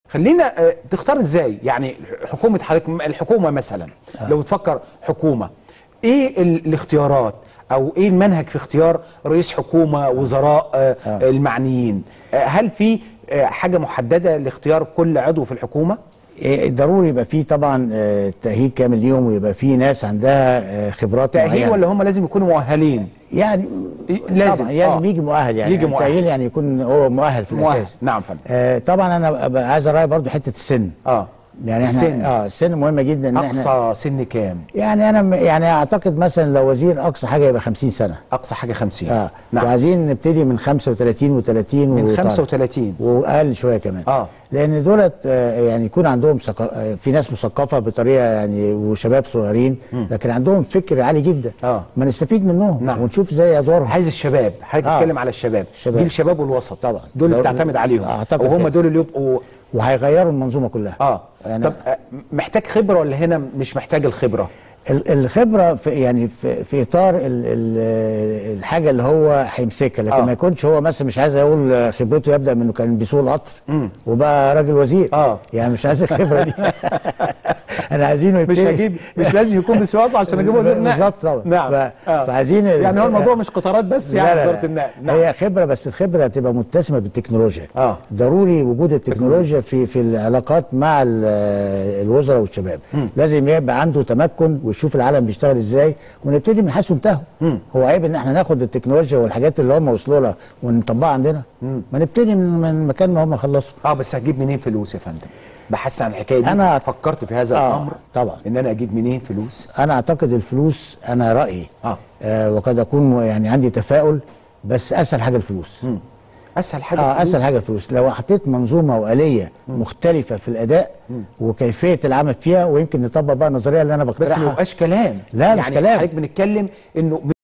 خلينا آه، تختار ازاي يعني حكومه حضرتك الحكومه مثلا لو تفكر حكومه ايه ال- الاختيارات او ايه المنهج في اختيار رئيس حكومه وزراء آه، المعنيين آه، هل في آه، حاجه محدده لاختيار كل عضو في الحكومه إيه، ضروري يبقى فيه طبعا آه، تأهيل كامل ليهم ويبقى فيه ناس عندها آه، خبرات تاهيل معينة. ولا هم لازم يكونوا مؤهلين يعني لازم. لازم طبعا لازم آه. يجي مؤهل يعني يجي مؤهل. التأهيل يعني يكون هو مؤهل في مؤهل. الأساس نعم فندم. آه طبعا أنا أبقى عايز أراعي برضو حتة السن اه يعني احنا السن. اه السن مهمة جدا إن احنا اقصى سن كام يعني أنا م- يعني أعتقد مثلا لو وزير أقصى حاجة يبقى 50 سنة اقصى حاجه 50 اه نعم وعايزين نبتدي من 35 و30 من 35 واقل شويه كمان آه. لان دولت آه، يعني يكون عندهم ثقا- آه، في ناس مثقفه بطريقه يعني وشباب صغيرين لكن عندهم فكر عالي جدا آه. ما نستفيد منهم نعم. ونشوف ازاي ادوارهم عايز الشباب حضرتك آه. بتتكلم على الشباب الشباب. جيل الشباب والوسط طبعا. دول اللي لو- بتعتمد عليهم أعتقد وهم كده. دول اللي يبقوا وهيغيروا المنظومه كلها اه يعني طب آه، محتاج خبره ولا هنا مش محتاج الخبره ال- الخبره في يعني في, في اطار ال ال الحاجه اللي هو هيمسكها لكن آه. ما يكونش هو مثلا مش عايز اقول خبرته يبدا من انه كان بيسوق القطر وبقى راجل وزير آه. يعني مش عايز الخبره دي انا عايزينه مش يبتدي هجيب مش لازم يكون بسواقه عشان اجيب وزير النقل بالظبط طبعا نعم ف- آه. فعايزين ال- يعني هو الموضوع مش قطارات بس يعني لا لا وزاره لا. النقل نعم هي خبره بس الخبره تبقى متسمه بالتكنولوجيا آه. ضروري وجود التكنولوجيا في في العلاقات مع ال- الوزراء والشباب لازم يبقى عنده تمكن ويشوف العالم بيشتغل ازاي ونبتدي من حيث انتهوا هو عيب ان احنا ناخد التكنولوجيا والحاجات اللي هم وصلوا لها ونطبقها عندنا ما نبتدي من من مكان ما هم خلصوا اه بس هجيب منين فلوس يا فندم بحس عن الحكايه دي أنا- فكرت في هذا آه، الامر طبعا. ان انا اجيب منين فلوس انا اعتقد الفلوس انا رايي آه. آه وقد اكون يعني عندي تفاؤل بس اسهل حاجه الفلوس اسهل حاجه اه الفلوس. اسهل حاجه الفلوس لو حطيت منظومه واليه مختلفه في الاداء وكيفيه العمل فيها ويمكن نطبق بقى النظريه اللي انا بس بقترحها ما يبقاش كلام لا، مش يعني كلام. حضرتك بنتكلم انه